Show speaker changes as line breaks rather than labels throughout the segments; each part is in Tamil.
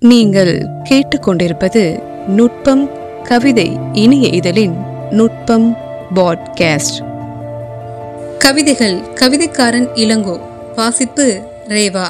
நீங்கள் கேட்டுக்கொண்டிருப்பது நுட்பம் கவிதை இனிய இதழின் நுட்பம் பாட்காஸ்ட் கவிதைகள் கவிதைக்காரன் இளங்கோ வாசிப்பு ரேவா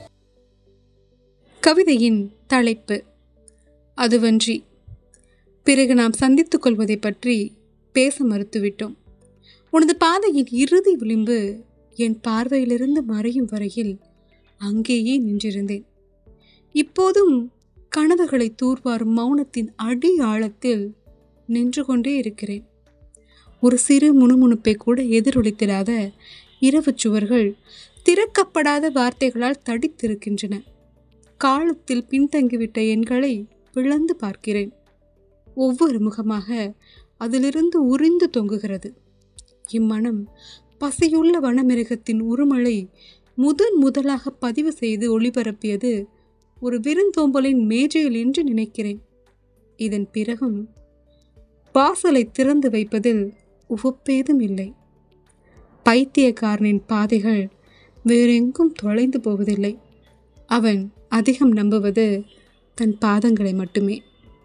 கவிதையின் தலைப்பு அதுவன்றி பிறகு நாம் சந்தித்துக் கொள்வதை பற்றி பேச மறுத்துவிட்டோம் உனது பாதையின் இறுதி விளிம்பு என் பார்வையிலிருந்து மறையும் வரையில் அங்கேயே நின்றிருந்தேன் இப்போதும் கனவுகளை தூர்வாரும் மௌனத்தின் அடி ஆழத்தில் நின்று கொண்டே இருக்கிறேன் ஒரு சிறு முணுமுணுப்பை கூட எதிரொலித்திடாத இரவு சுவர்கள் திறக்கப்படாத வார்த்தைகளால் தடித்திருக்கின்றன காலத்தில் பின்தங்கிவிட்ட எண்களை பிளந்து பார்க்கிறேன் ஒவ்வொரு முகமாக அதிலிருந்து உறிந்து தொங்குகிறது இம்மனம் பசியுள்ள வனமிருகத்தின் உருமலை முதன் முதலாக பதிவு செய்து ஒளிபரப்பியது ஒரு விருந்தோம்பலின் மேஜையில் என்று நினைக்கிறேன் இதன் பிறகும் வாசலை திறந்து வைப்பதில் உவப்பேதும் இல்லை பைத்தியக்காரனின் பாதைகள் வேறெங்கும் தொலைந்து போவதில்லை அவன் அதிகம் நம்புவது தன் பாதங்களை மட்டுமே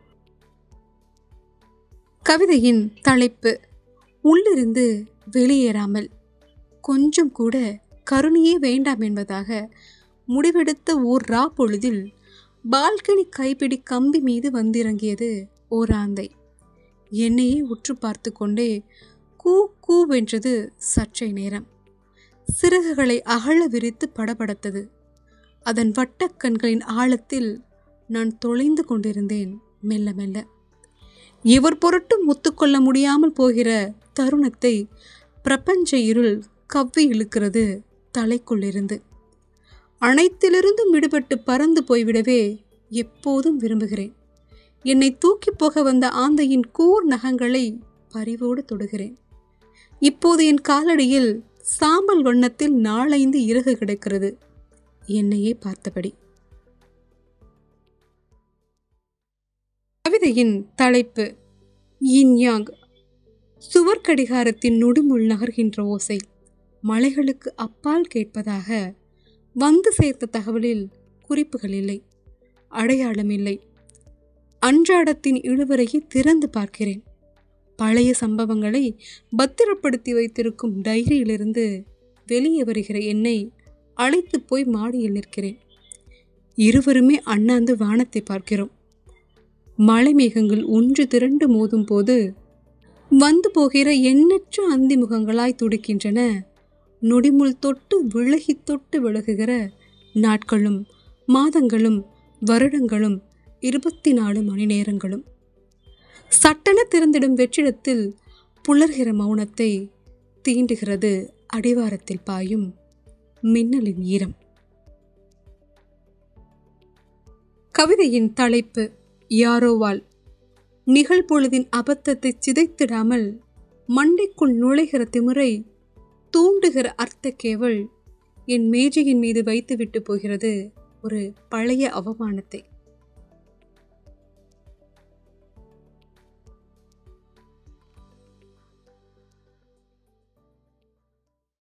கவிதையின் தலைப்பு உள்ளிருந்து வெளியேறாமல் கொஞ்சம் கூட கருணையே வேண்டாம் என்பதாக முடிவெடுத்த ஓர் ரா பொழுதில் பால்கனி கைப்பிடி கம்பி மீது வந்திறங்கியது ஓர் ஆந்தை என்னையே உற்று பார்த்து கொண்டே கூ கூவென்றது சற்றே நேரம் சிறகுகளை அகழ விரித்து படபடத்தது அதன் வட்டக்கண்களின் ஆழத்தில் நான் தொலைந்து கொண்டிருந்தேன் மெல்ல மெல்ல இவர் பொருட்டும் ஒத்துக்கொள்ள முடியாமல் போகிற தருணத்தை பிரபஞ்ச இருள் கவ்வி இழுக்கிறது தலைக்குள்ளிருந்து அனைத்திலிருந்தும் விடுபட்டு பறந்து போய்விடவே எப்போதும் விரும்புகிறேன் என்னை தூக்கி போக வந்த ஆந்தையின் கூர் நகங்களை பரிவோடு தொடுகிறேன் இப்போது என் காலடியில் சாம்பல் வண்ணத்தில் நாளைந்து இறகு கிடக்கிறது என்னையே பார்த்தபடி கவிதையின் தலைப்பு யின் யாங் சுவர்க்கடிகாரத்தின் நொடிமுள் நகர்கின்ற ஓசை மலைகளுக்கு அப்பால் கேட்பதாக வந்து சேர்த்த தகவலில் குறிப்புகள் இல்லை அடையாளம் இல்லை அன்றாடத்தின் இழுவரையை திறந்து பார்க்கிறேன் பழைய சம்பவங்களை பத்திரப்படுத்தி வைத்திருக்கும் டைரியிலிருந்து வெளியே வருகிற என்னை அழைத்து போய் மாடியில் நிற்கிறேன் இருவருமே அண்ணாந்து வானத்தை பார்க்கிறோம் மலை மேகங்கள் ஒன்று திரண்டு மோதும் போது வந்து போகிற எண்ணற்ற அந்தி முகங்களாய் துடிக்கின்றன நொடிமுள் தொட்டு விலகி தொட்டு விலகுகிற நாட்களும் மாதங்களும் வருடங்களும் இருபத்தி நாலு மணி நேரங்களும் சட்டென திறந்திடும் வெற்றிடத்தில் புலர்கிற மௌனத்தை தீண்டுகிறது அடிவாரத்தில் பாயும் மின்னலின் ஈரம் கவிதையின் தலைப்பு யாரோவால் நிகழ்பொழுதின் அபத்தத்தை சிதைத்திடாமல் மண்டைக்குள் நுழைகிற திமுறை தூண்டுகிற அர்த்த கேவல் என் மேஜையின் மீது வைத்துவிட்டு போகிறது ஒரு பழைய அவமானத்தை